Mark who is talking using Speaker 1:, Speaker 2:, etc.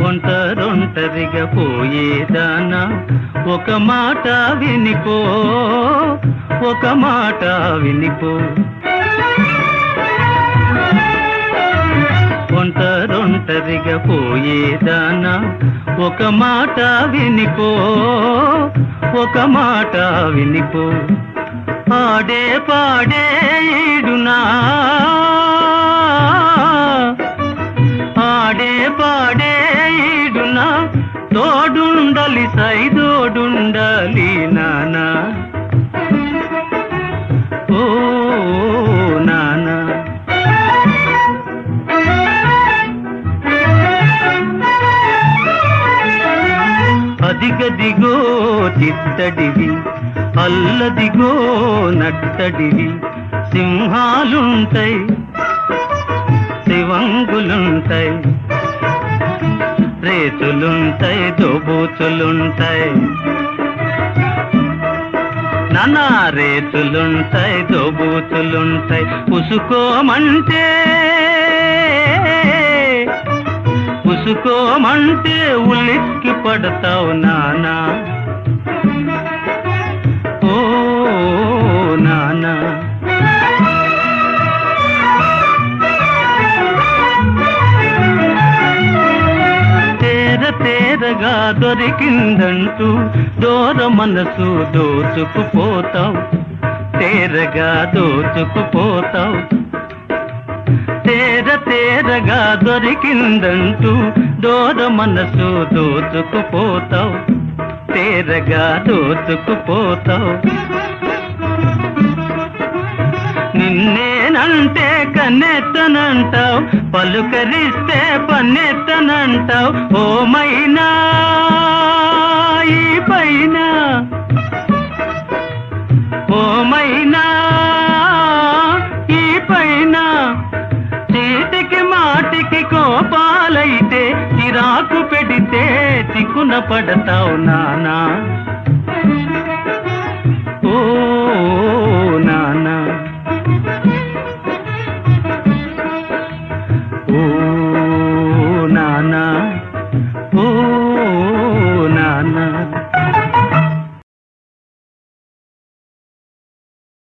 Speaker 1: ఒంటరొంటరిగా పోయేదానా ఒక మాట వినిపో ఒక మాట వినిపో ఒంటరొంటరిగా పోయేదానా ఒక మాట వినిపో ఒక మాట వినిపో ఆడే పాడే ఈడునా ఆడే పాడే ఈడునా తోడుండలి సైదోడుండాలి నానా ఓ నానా అదిగదిగో చిత్తడివి అల్లదిగో నట్టడివి సింహాలుంటాయి శివంగులుంటాయి రేతులుంటాయి దోబూతులుంటాయి నానా రేతులుంటాయి దోబూతులుంటాయి పుసుకోమంటే పుసుకోమంటే ఉలిక్కి పడతావు నానా ఓ నానా తేర తేరగా దొరికిందంటూ దూర మనసు దోచుకుపోతావు తేరగా దోచుకుపోతావు తేర తేరగా దొరికిందంటూ దూర మనసు దోచుకుపోతావు తేరగా దోచుకుపోతావు నిన్నేనంటే కన్నెత్తనంటావు పలుకరిస్తే పన్నెత్తనంటావు ఓమైనా ఈ పైన ఓమైనా ఈ పైన చీటికి మాటికి కోపాలైతే చిరాకు పెడితే చిక్కున పడతావు నానా